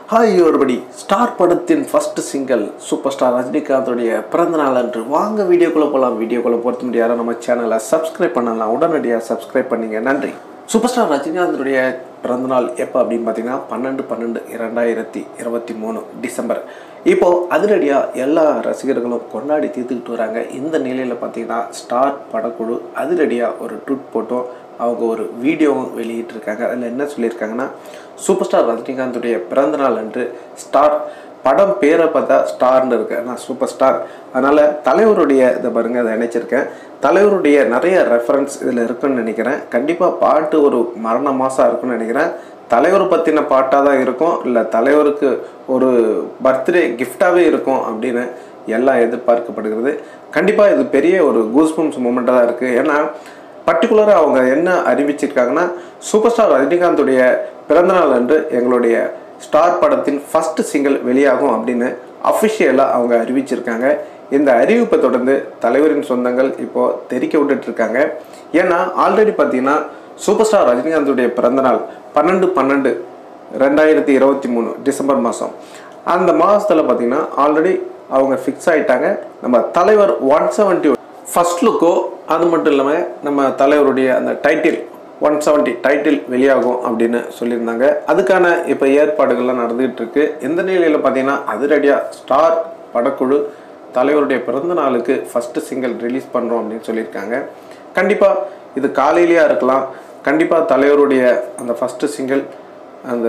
hi ஒருபடி star படத்தின் first single super star ரஜினிகாந்தோடைய பிறந்த நாள் அன்று வாங்க வீடியோக்குள்ளே போகலாம் வீடியோக்குள்ளே பொறுத்த முடியாத நம்ம சேனலை சப்ஸ்கிரைப் பண்ணலாம் உடனடியாக சப்ஸ்கிரைப் பண்ணீங்க நன்றி சூப்பர் ஸ்டார் ரஜினிகாந்தனுடைய பிறந்தநாள் எப்போ அப்படின்னு பார்த்தீங்கன்னா பன்னெண்டு பன்னெண்டு இரண்டாயிரத்தி இருபத்தி மூணு டிசம்பர் இப்போது அதிரடியாக எல்லா ரசிகர்களும் கொண்டாடி தீர்த்துக்கிட்டு வராங்க இந்த நிலையில் பார்த்தீங்கன்னா ஸ்டார் படக்குழு அதிரடியாக ஒரு ட்விட் போட்டோம் அவங்க ஒரு வீடியோவும் வெளியிட்டிருக்காங்க அதில் என்ன சொல்லியிருக்காங்கன்னா சூப்பர் ஸ்டார் ரஜினிகாந்துடைய பிறந்தநாள் அன்று ஸ்டார் படம் பேரை பார்த்தா ஸ்டார்னு இருக்கு நான் சூப்பர் ஸ்டார் அதனால் தலைவருடைய இதை பாருங்கள் அதை நினைச்சிருக்கேன் தலைவருடைய நிறைய ரெஃபரன்ஸ் இதில் இருக்குன்னு நினைக்கிறேன் கண்டிப்பாக பாட்டு ஒரு மரண மாதம் இருக்குன்னு நினைக்கிறேன் தலைவர் பற்றின பாட்டாக தான் இருக்கும் இல்லை தலைவருக்கு ஒரு பர்த்டே கிஃப்டாகவே இருக்கும் அப்படின்னு எல்லாம் எதிர்பார்க்கப்படுகிறது கண்டிப்பாக இது பெரிய ஒரு கூஸ்பம்ஸ் மூமெண்ட்டாக தான் இருக்குது ஏன்னா பர்டிகுலராக அவங்க என்ன அறிவிச்சிருக்காங்கன்னா சூப்பர் ஸ்டார் ரஜினிகாந்துடைய பிறந்தநாள் அன்று எங்களுடைய ஸ்டார் படத்தின் ஃபஸ்ட்டு சிங்கிள் வெளியாகும் அப்படின்னு அஃபிஷியலாக அவங்க அறிவிச்சிருக்காங்க இந்த அறிவிப்பை தொடர்ந்து தலைவரின் சொந்தங்கள் இப்போது தெரிக்க விட்டுட்டு இருக்காங்க ஏன்னா ஆல்ரெடி பார்த்தீங்கன்னா சூப்பர் ஸ்டார் ரஜினிகாந்துடைய பிறந்தநாள் பன்னெண்டு பன்னெண்டு ரெண்டாயிரத்தி இருபத்தி மூணு டிசம்பர் மாதம் அந்த மாதத்தில் பார்த்தீங்கன்னா ஆல்ரெடி அவங்க ஃபிக்ஸ் ஆகிட்டாங்க நம்ம தலைவர் ஒன் செவன்ட்டி ஃபஸ்ட் லுக்கோ அது மட்டும் இல்லாமல் நம்ம தலைவருடைய அந்த டைட்டில் ஒன் செவன்ட்டி டைட்டில் வெளியாகும் அப்படின்னு சொல்லியிருந்தாங்க அதுக்கான இப்போ ஏற்பாடுகள்லாம் நடந்துகிட்டு இருக்கு இந்த நிலையில் பார்த்தீங்கன்னா அதிரடியாக ஸ்டார் படக்குழு தலைவருடைய பிறந்த நாளுக்கு ஃபஸ்ட்டு சிங்கிள் ரிலீஸ் பண்ணுறோம் அப்படின்னு சொல்லியிருக்காங்க கண்டிப்பாக இது காலையிலேயா இருக்கலாம் கண்டிப்பாக தலைவருடைய அந்த ஃபஸ்ட்டு சிங்கிள் அந்த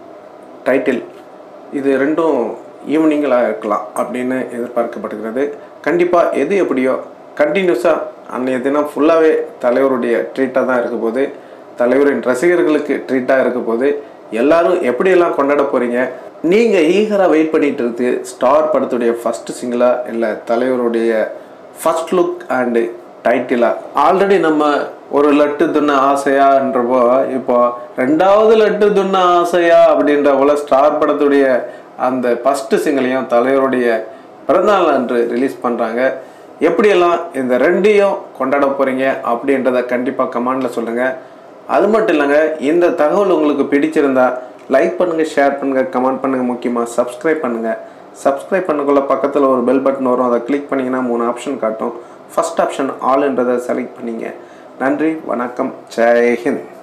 டைட்டில் இது ரெண்டும் ஈவினிங்களாக இருக்கலாம் அப்படின்னு எதிர்பார்க்கப்படுகிறது கண்டிப்பாக எது எப்படியோ கண்டினியூஸாக அன்றைய தினம் ஃபுல்லாகவே தலைவருடைய ட்ரீட்டாக தான் இருக்க போது தலைவரின் ரசிகர்களுக்கு ட்ரீட்டாக இருக்க போது எல்லாரும் எப்படியெல்லாம் கொண்டாட போகிறீங்க நீங்கள் ஈகராக வெயிட் பண்ணிட்டு இருக்கு ஸ்டார் படத்துடைய ஃபஸ்ட்டு சிங்கிளாக இல்லை தலைவருடைய ஃபஸ்ட் லுக் அண்டு டைட்டிலாக ஆல்ரெடி நம்ம ஒரு லட்டு துண்ண ஆசையான்றப்போ இப்போ ரெண்டாவது லட்டு துண்ண ஆசையா அப்படின்ற போல ஸ்டார் படத்துடைய அந்த ஃபஸ்ட்டு சிங்கிளையும் தலைவருடைய பிறந்தநாள் அன்று ரிலீஸ் பண்ணுறாங்க எப்படியெல்லாம் இந்த ரெண்டையும் கொண்டாட போகிறீங்க அப்படின்றத கண்டிப்பாக கமெண்டில் சொல்லுங்கள் அது மட்டும் இல்லைங்க இந்த தகவல் உங்களுக்கு பிடிச்சிருந்தா லைக் பண்ணுங்கள் ஷேர் பண்ணுங்கள் கமெண்ட் பண்ணுங்கள் முக்கியமாக சப்ஸ்கிரைப் பண்ணுங்கள் சப்ஸ்கிரைப் பண்ணக்குள்ள பக்கத்தில் ஒரு பெல் பட்டன் வரும் அதை கிளிக் பண்ணிங்கன்னா மூணு ஆப்ஷன் காட்டும் ஃபஸ்ட் ஆப்ஷன் ஆல்ன்றதை செலக்ட் பண்ணிங்க நன்றி வணக்கம் ஜெய் ஹிந்த்